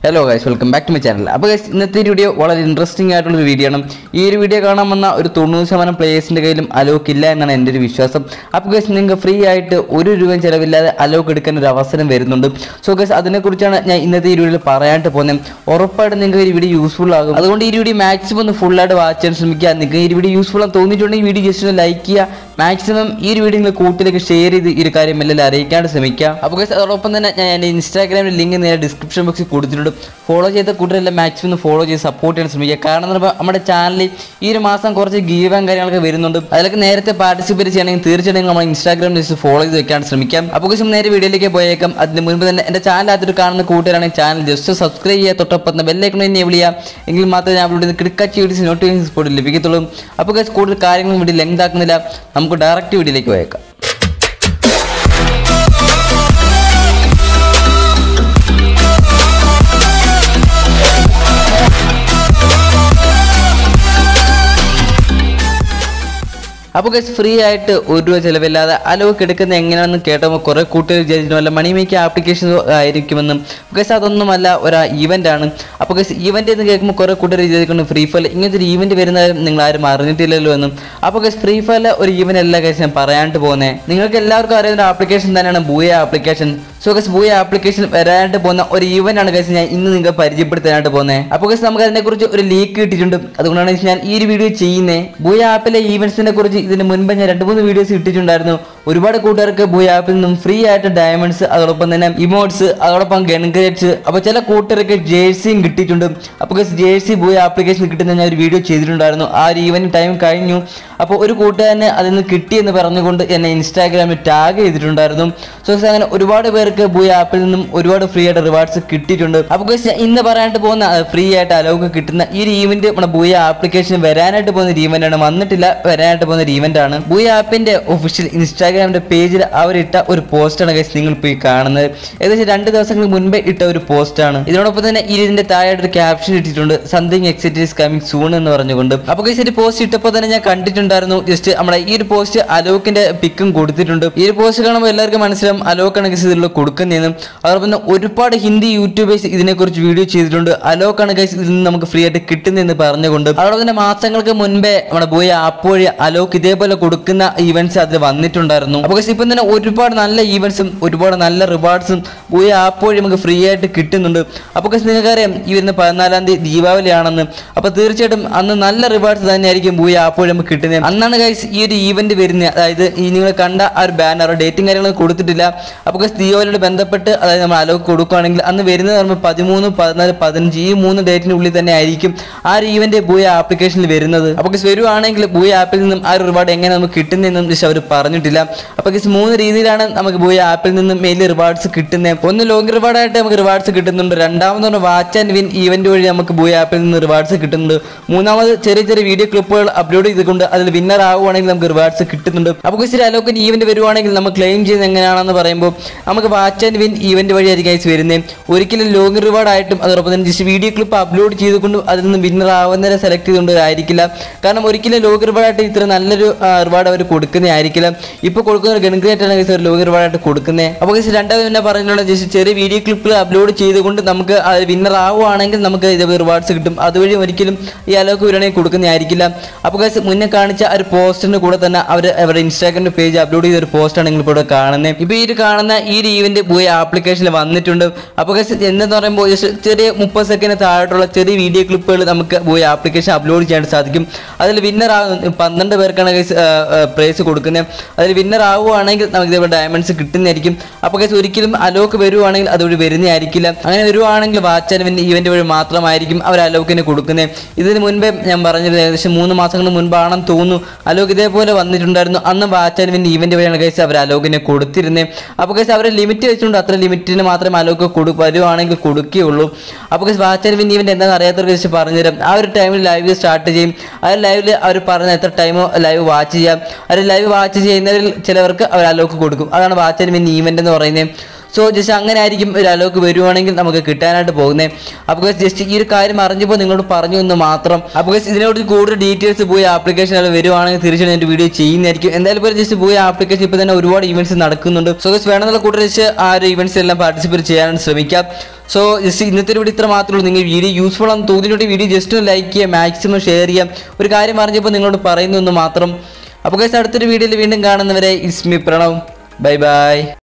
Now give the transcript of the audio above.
hello guys welcome back to my channel അപ്പോൾ guys ഇന്നത്തെ ഒരു വീഡിയോ വളരെ ഇൻട്രസ്റ്റിംഗ് ആയിട്ടുള്ള ഒരു വീഡിയോ ആണ് ഈ ഒരു വീഡിയോ കാണാൻ വന്ന ഒരു തൊണ്ണൂറ് ശതമാനം പ്ലേയേഴ്സിൻ്റെ കയ്യിലും അലോക്ക് ഇല്ല എന്നാണ് എൻ്റെ ഒരു വിശ്വാസം അപ്പോൾ ഗൈസ് നിങ്ങൾക്ക് ഫ്രീ ആയിട്ട് ഒരു രൂപയും ചിലവില്ലാതെ അലോക്ക് എടുക്കാൻ ഒരു അവസരം വരുന്നുണ്ട് സോ ഗൈസ് അതിനെക്കുറിച്ചാണ് ഞാൻ ഇന്നത്തെ ഈ വീഡിയോയിൽ പറയാനായിട്ട് പോകുന്നത് ഉറപ്പായിട്ടും നിങ്ങൾക്ക് ഈ വീഡിയോ യൂസ്ഫുൾ ആകും അതുകൊണ്ട് ഈ വീഡിയോ മാക്സിമം ഒന്ന് ഫുള്ളായിട്ട് വാച്ച് ചെയ്യാൻ ശ്രമിക്കുക നിങ്ങൾക്ക് ഈ വീഡിയോ യൂസ്ഫുൾ ആണെന്ന് തോന്നിയിട്ടുണ്ടെങ്കിൽ ഈ വീഡിയോ ജസ്റ്റ് ഒന്ന് ലൈക്ക് ചെയ്യുക മാക്സിമം ഈ ഒരു വീഡിയോ നിങ്ങൾ കൂട്ടിലേക്ക് ഷെയർ ചെയ്ത് ഈ ഒരു കാര്യം എല്ലാം അറിയിക്കാണ്ട് ശ്രമിക്കുക അപ്പോൾ ഗൈസ് അതോടൊപ്പം തന്നെ ഞാൻ എൻ്റെ ഇൻസ്റ്റാഗ്രാമിൽ ലിങ്ക് നേരെ ഡിസ്ക്രിപ്ഷൻ ബോക്സിൽ കൊടുത്തിട്ടുണ്ട് ഫോളോ ചെയ്ത കൂട്ടരെല്ലാം മാക്സിമം ഒന്ന് ഫോളോ ചെയ്ത് സപ്പോർട്ട് ചെയ്യാൻ ശ്രമിക്കുക കാരണം എന്ന് പറയുമ്പോൾ നമ്മുടെ ചാനലിൽ ഈ ഒരു മാസം കുറച്ച് ഗീവൻ കാര്യങ്ങളൊക്കെ വരുന്നുണ്ട് അതിലൊക്കെ നേരത്തെ പാർട്ടിസിപ്പേറ്റ് ചെയ്യണമെങ്കിൽ തീർച്ചയായിട്ടും നമ്മൾ ഇൻസ്റ്റാഗ്രാമിൽ ജസ്റ്റ് ഫോളോ ചെയ്ത് വെക്കാൻ ശ്രമിക്കാം അപ്പോൾ ഗൈസ് നേരെ വീഡിയോയിലേക്ക് പോയേക്കാം അതിന് മുൻപ് തന്നെ എൻ്റെ ചാനൽ ആദ്യം കാണുന്ന കൂട്ടുകാരാണെങ്കിൽ ചാനൽ ജസ്റ്റ് സബ്സ്ക്രൈബ് ചെയ്യുക തൊട്ടൊപ്പം ബെല്ലൈക്കൺ തന്നെ എവിടെ ചെയ്യുക എങ്കിൽ മാത്രമേ ഞാൻ ഇവിടെ കിടക്കാച്ചി വീഡിയോസ് നോട്ടിഫിക്കേഷൻ സ്പോട്ടിൽ ലഭിക്കത്തുള്ളൂ അപ്പോൾ ഗൈസ് കൂടുതൽ കാര്യങ്ങളും വീഡിയോ ലെങ്ത് ആക്കുന്നില്ല നമുക്ക് ഡയറക്റ്റ് വീഡിയോയിലേക്ക് പോയേക്കാം അപ്പോൾ ഗസ് ഫ്രീ ആയിട്ട് ഒരു രൂപ ചിലവില്ലാതെ അലോക്ക് എടുക്കുന്ന എങ്ങനെയാണെന്ന് കേട്ടപ്പോൾ കുറേ കൂട്ടുകാർ വിചാരിച്ചു വല്ല മണി മേക്ക് ആപ്ലിക്കേഷൻ ആയിരിക്കുമെന്നും ഗസ് അതൊന്നുമല്ല ഒരു ഇവൻ്റ് ആണ് അപ്പോൾ ഗസ് ഇവൻ്റ് എന്ന് കേൾക്കുമ്പോൾ കുറേ കൂട്ടുകാർ വിചാരിക്കുന്നു ഫ്രീ ഫയർ ഇങ്ങനത്തെ ഒരു ഇവൻ്റ് വരുന്നത് നിങ്ങൾ ആരും അറിഞ്ഞിട്ടില്ലല്ലോ എന്നും അപ്പോൾ ഗസ് ഫ്രീ ഫയറിലെ ഒരു ഇവൻ്റ് അല്ല ഗസ് ഞാൻ പറയാനായിട്ട് പോകുന്നത് നിങ്ങൾക്ക് എല്ലാവർക്കും അറിയുന്ന ഒരു ആപ്ലിക്കേഷൻ തന്നെയാണ് Booyah application so guess Booyah application വരാനായിട്ട് പോകുന്ന ഒരു ഇവൻ്റ് ആണ് ഗസ് ഞാൻ ഇന്ന് നിങ്ങൾക്ക് പരിചയപ്പെടുത്താനായിട്ട് പോകുന്നത് അപ്പോൾ ഗസ് നമുക്ക് അതിനെക്കുറിച്ച് ഒരു ലീക്ക് കിട്ടിയിട്ടുണ്ട് അതുകൊണ്ടാണ് ഗയ്സ് ഞാൻ ഈ ഒരു വീഡിയോ ചെയ്യുന്നത് ബൂയ ആപ്പിലെ ഈവൻസിനെ കുറിച്ച് ഇതിന് മുൻപ് ഞാൻ രണ്ട് മൂന്ന് വീഡിയോസ് ഇട്ടിട്ടുണ്ടായിരുന്നു ഒരുപാട് കൂട്ടുകാർക്ക് ബൂയ ആപ്പിൽ നിന്നും ഫ്രീ ആയിട്ട് ഡയമണ്ട്സ് അതോടൊപ്പം തന്നെ ഇമോട്ട്സ് അതോടൊപ്പം ഗൺഗ്രേറ്റ്സ് അപ്പോൾ ചില കൂട്ടുകാർക്ക് ജേഴ്സിയും കിട്ടിയിട്ടുണ്ട് അപ്പോൾ ഗസ് ജേഴ്സി ബൂയ ആപ്ലിക്കേഷൻ കിട്ടുന്ന ഞാൻ ഒരു വീഡിയോ ചെയ്തിട്ടുണ്ടായിരുന്നു ആ ഒരു ഈവൻ ടൈം കഴിഞ്ഞു അപ്പോൾ ഒരു കൂട്ടുകാരന് അതിൽ നിന്ന് കിട്ടിയെന്ന് പറഞ്ഞുകൊണ്ട് എന്നെ ഇൻസ്റ്റാഗ്രാമിൽ ടാഗ് ചെയ്തിട്ടുണ്ടായിരുന്നു സോ ഗയ്സ് അങ്ങനെ ഒരുപാട് പേർക്ക് ബൂയ ആപ്പിൽ നിന്നും ഒരുപാട് ഫ്രീ ആയിട്ട് റിവാർഡ്സ് കിട്ടിയിട്ടുണ്ട് അപ്പോൾ ഗയ്സ് ഞാൻ ഇന്ന് പറയാനായിട്ട് പോകുന്ന ഫ്രീ ആയിട്ട് അലോക്ക് കിട്ടുന്ന ഈ ഒരു ഈവന്റ് നമ്മുടെ ബൂയ ആപ്ലിക്കേഷൻ വരാനായിട്ട് പോകുന്ന ഒരു ഈവന്റ് ആണ് വന്നിട്ടില്ല വരാനായിട്ട് പോകുന്ന ഒരു ഈവന്റ് ആണ് ബൂയ ആപ്പിന്റെ ഒഫീഷ്യൽ ഇൻസ്റ്റാഗ്രാമിന്റെ പേജിൽ അവരിട്ട ഒരു പോസ്റ്റാണ് ഗൈസ് നിങ്ങൾ ഇപ്പോൾ ഈ കാണുന്നത് ഏകദേശം രണ്ട് ദിവസങ്ങൾക്ക് മുൻപേ ഇട്ട ഒരു പോസ്റ്റാണ് ഇതിനോടൊപ്പം തന്നെ ഈ ഇതിന്റെ താഴെ ഒരു ക്യാപ്ഷൻ ഇട്ടിട്ടുണ്ട് something excite is coming soon എന്ന് പറഞ്ഞുകൊണ്ട് അപ്പോൾ ഗൈസ് ഒരു പോസ്റ്റ് ഇട്ടപ്പോൾ തന്നെ ഞാൻ കണ്ടിട്ടുണ്ടായിരുന്നു ജസ്റ്റ് നമ്മുടെ ഈ ഒരു പോസ്റ്റ് അലോക്കിന്റെ പിക്കും കൊടുത്തിട്ടുണ്ട് ഈ ഒരു പോസ്റ്റ് കാണുമ്പോൾ എല്ലാവർക്കും മനസ്സിലാവും അലോക്കാണ് ഗൈസ് ഇതിലുള്ള കൊടുക്കുന്നതെന്നും അതോടൊപ്പം തന്നെ ഒരുപാട് ഹിന്ദി യൂട്യൂബേഴ്സ് ഇതിനെക്കുറിച്ച് വീഡിയോ ചെയ്തിട്ടുണ്ട് അലോക്കാണ് ഗൈസ് ഇതിൽ നിന്ന് നമുക്ക് ഫ്രീ ആയിട്ട് കിട്ടുന്നതെന്ന് പറഞ്ഞുകൊണ്ട് അതോടൊപ്പം തന്നെ മാസങ്ങൾക്ക് മുൻപേ നമ്മുടെ ബോയ് ആപ്പ് വഴി അലോക്ക് ഇതേപോലെ കൊടുക്കുന്ന ഈവൻസ് അതിൽ വന്നിട്ടുണ്ടായിരുന്നു അപ്പോൾ ഗൈസ് ഇപ്പം തന്നെ ഒരുപാട് നല്ല ഈവൻസും ഒരുപാട് നല്ല റിവാർഡ്സും ബോയ് ആപ്പ് വഴി നമുക്ക് ഫ്രീ ആയിട്ട് കിട്ടുന്നുണ്ട് അപ്പോൾ ഗൈസ് നിങ്ങൾക്കറിയാം ഈ വരുന്ന പതിനാലാം തീയതി ദീപാവലിയാണെന്ന് അപ്പോൾ തീർച്ചയായിട്ടും അന്ന് നല്ല റിവാർഡ്സ് തന്നെയായിരിക്കും ബോയ് ആപ്പ് വഴി നമുക്ക് കിട്ടുന്നത് അന്നാണ് ഗൈസ് ഈ ഒരു ഈവന്റ് വരുന്നത് അതായത് ഈ നിങ്ങൾ കണ്ട ആ ഒരു ബാനർ ഡേറ്റും കാര്യങ്ങളും കൊടുത്തിട്ടില്ല അപ്പോൾ ഗൈസ് ദീപാവലിയോട് ബന്ധപ്പെട്ട് അതായത് നമ്മൾ അലോക്ക് കൊടുക്കുകയാണെങ്കിൽ അന്ന് വരുന്നത് പറയുമ്പോൾ പതിമൂന്ന് പതിനാല് പതിനഞ്ച് ഈ മൂന്ന് ഡേറ്റിന് ഉള്ളിൽ തന്നെ ആയിരിക്കും ആ ഒരു ഈവന്റ് ബൂയ ആപ്ലിക്കേഷനിൽ വരുന്നത് അപ്പോൾ ഗൈസ് വരുവാണെങ്കിൽ ബൂയ ആപ്പിൽ നിന്നും ആ ഒരു റിവാർഡ് എങ്ങനെ നമുക്ക് കിട്ടുന്നതെന്നും ജസ്റ്റ് അവർ പറഞ്ഞിട്ടില്ല അപ്പോൾ ഗൈസ് മൂന്ന് രീതിയിലാണ് നമുക്ക് ബൂയ ആപ്പിൽ നിന്നും മെയിൽ റിവാർഡ്സ് കിട്ടുന്നത് ഒന്ന് ലോങ് റിവാർഡായിട്ട് നമുക്ക് റിവാർഡ്സ് കിട്ടുന്നുണ്ട് രണ്ടാമത് പറഞ്ഞാൽ വാച്ച് ആൻഡ് വിൻ ഈവന്റ് വഴി നമുക്ക് ബൂയ ആപ്പിൽ നിന്ന് റിവാർഡ്സ് കിട്ടുന്നുണ്ട് മൂന്നാമത് ചെറിയ ചെറിയ വീഡിയോ ക്ലിപ്പുകൾ അപ്ലോഡ് ചെയ്തുകൊണ്ട് അതിൽ വിന്നർ ആവുകയാണെങ്കിൽ നമുക്ക് റിവാർഡ്സ് കിട്ടുന്നുണ്ട് അപ്പോൾ ഗൈസ് അലോക്കിന് ഈവന്റ് വരുവാണെങ്കിൽ നമ്മൾ ക്ലെയിം ചെയ്യുന്നത് എങ്ങനെയാണെന്ന് പറയുമ്പോൾ നമുക്ക് വാച്ച് ആൻഡ് വിൻ ഈവന്റ് വഴിയായിരിക്കും ഗൈസ് വരുന്നത് ഒരിക്കലും ലോങ് റിവാർഡ് ആയിട്ടും അതോടൊപ്പം തന്നെ ജസ്റ്റ് വീഡിയോ ക്ലിപ്പ് അപ്ലോഡ് ചെയ്തുകൊണ്ട് അതിൽ നിന്ന് വിന്നർ ആവുന്നവരെ സെലക്ട് ചെയ്തുകൊണ്ട് ആയിരിക്കില്ല കാരണം ഒരിക്കലും ലോഗ് റിവാർഡായിട്ട് ഇത്ര നല്ലൊരു റിവാർഡ് അവർ കൊടുക്കുന്നതായിരിക്കില്ല ഇപ്പോൾ കൊടുക്കുന്ന ഗൺഗ്രേറ്റ് ആണ് ഗൈസ് ഒരു ലോഗ് റിവാർഡായിട്ട് കൊടുക്കുന്നത് അപ്പോൾ ഗൈസ് രണ്ടാമത് പിന്നെ പറഞ്ഞിട്ടുള്ള ജസ്റ്റ് ചെറിയ വീഡിയോ ക്ലിപ്പുകൾ അപ്ലോഡ് ചെയ്തുകൊണ്ട് നമുക്ക് വിന്നർ ആവുകയാണെങ്കിൽ നമുക്ക് ഇത് റിവാർഡ്സ് കിട്ടും അതുവഴി ഒരിക്കലും ഈ അലോക്ക് വരികയാണെങ്കിൽ കൊടുക്കുന്നതായിരിക്കില്ല അപ്പോൾ ഗൈസ് മുന്നേ കാണിച്ച ആ ഒരു പോസ്റ്റിന് കൂടെ തന്നെ അവർ അവരുടെ ഇൻസ്റ്റാഗ്രാമിന്റെ പേജ് അപ്ലോഡ് ചെയ്ത ഒരു പോസ്റ്റാണ് നിങ്ങൾ ഇപ്പോൾ ഇവിടെ കാണുന്നത് ഇപ്പോൾ ഈ ഒരു കാണുന്ന ഈ ഒരു ഈവന്റ് പോയി ആപ്ലിക്കേഷനിൽ വന്നിട്ടുണ്ട് അപ്പോൾ ഗൈസ് എന്തെന്ന് പറയുമ്പോൾ just ചെറിയ മുപ്പത് സെക്കൻഡ് താഴോട്ടുള്ള ചെറിയ വീഡിയോ ക്ലിപ്പുകൾ നമുക്ക് പോയി ആപ്ലിക്കേഷൻ അപ്ലോഡ് ചെയ്യാൻ സാധിക്കും അതിൽ വിന്നർ ആകും പന്ത്രണ്ട് പേർക്കാണ് ഗൈസ് പ്രൈസ് കൊടുക്കുന്നത് അതിൽ വിന്നർ ആവുകയാണെങ്കിൽ നമുക്ക് ഇതേപോലെ ഡയമണ്ട്സ് കിട്ടുന്നതായിരിക്കും അപ്പോൾ ഗൈസ് ഒരിക്കലും അലോക്ക് വരുവാണെങ്കിൽ അതുവഴി വരുന്നതായിരിക്കില്ല അങ്ങനെ വരുവാണെങ്കിൽ വാച്ച് ആൻഡ് ഈവന്റ് വഴി മാത്രമായിരിക്കും അവർ അലോക്കിന് കൊടുക്കുന്നത് ഇതിന് മുൻപേ ഞാൻ പറഞ്ഞത് ഏകദേശം മൂന്ന് മാസങ്ങൾക്ക് മുൻപാണെന്ന് തോന്നുന്നു അലോക്ക് ഇതേപോലെ വന്നിട്ടുണ്ടായിരുന്നു അന്ന് വാച്ച് ആൻഡ് വിൻ ഈവന്റ് വഴിയാണ് ഗൈസ് അവർ അലോക്കിനെ കൊടുത്തിരുന്നത് അപ്പോൾ ഗൈസ് അവരെ ലിമിറ്റ് വെച്ചുകൊണ്ട് അത്ര ലിമിറ്റിന് മാത്രമേ അലോക്ക് കൊടു വരുവാണെങ്കിൽ കൊടുക്കുകയുള്ളൂ അപ്പോൾ guys watch and win event എന്താണെന്ന് അറിയാത്തവർക്ക് ജസ്റ്റ് പറഞ്ഞുതരാം ആ ഒരു ടൈമിൽ ലൈവ് സ്റ്റാർട്ട് ചെയ്യും ആ ലൈവിൽ അവർ പറഞ്ഞ എത്ര ടൈമോ ലൈവ് വാച്ച് ചെയ്യാം അവർ ലൈവ് വാച്ച് ചെയ്യുന്നവരിൽ ചിലവർക്ക് അവർ അലോക്ക് കൊടുക്കും അതാണ് വാച്ച് ആൻഡ് വിൻ ഈവന്റ് എന്ന് പറയുന്നത് സോ ജസ്റ്റ് അങ്ങനെ ആയിരിക്കും ഒരു അലോക്ക് വരുവാണെങ്കിൽ നമുക്ക് കിട്ടാനായിട്ട് പോകുന്നത് അപ്പോൾ ജസ്റ്റ് ഈ ഒരു കാര്യം അറിഞ്ഞപ്പോൾ നിങ്ങളോട് പറഞ്ഞു എന്ന് മാത്രം അപ്പോൾ ഇതിനോട് കൂടുതൽ ഡീറ്റെയിൽസ് പോയി ആപ്ലിക്കേഷൻ വരുവാണെങ്കിൽ തീർച്ചയായും എൻ്റെ വീഡിയോ ചെയ്യുന്നതായിരിക്കും എന്തായാലും ഇപ്പോൾ ജസ്റ്റ് പോയി ആപ്ലിക്കേഷൻ ഇപ്പോൾ തന്നെ ഒരുപാട് ഇവന്റ്സ് നടക്കുന്നുണ്ട് സോ ഗസ് വേണമെന്നുള്ള കൂടുതൽ ജസ്റ്റ് ആ ഒരു ഇവന്റ്സ് എല്ലാം പാർട്ടിസിപ്പേറ്റ് ചെയ്യാൻ ശ്രമിക്കാം സോ ജസ്റ്റ് ഇന്നത്തെ ഒരു വീഡിയോ ഇത്ര മാത്രമേ ഉള്ളൂ നിങ്ങൾ വീഡിയോ യൂസ്ഫുൾ ആണെന്ന് തോന്നിയിട്ട് വീഡിയോ ജസ്റ്റ് ഒന്ന് ലൈക്ക് ചെയ്യുക മാക്സിമം ഷെയർ ചെയ്യാം ഒരു കാര്യം അറിഞ്ഞപ്പോൾ നിങ്ങളോട് പറയുന്നു എന്ന് മാത്രം അപ്പോൾ ഗസ് അടുത്തൊരു വീഡിയോയിൽ വീണ്ടും കാണുന്നവരെ ഇസ്മി പ്രണവ് ബൈ ബൈ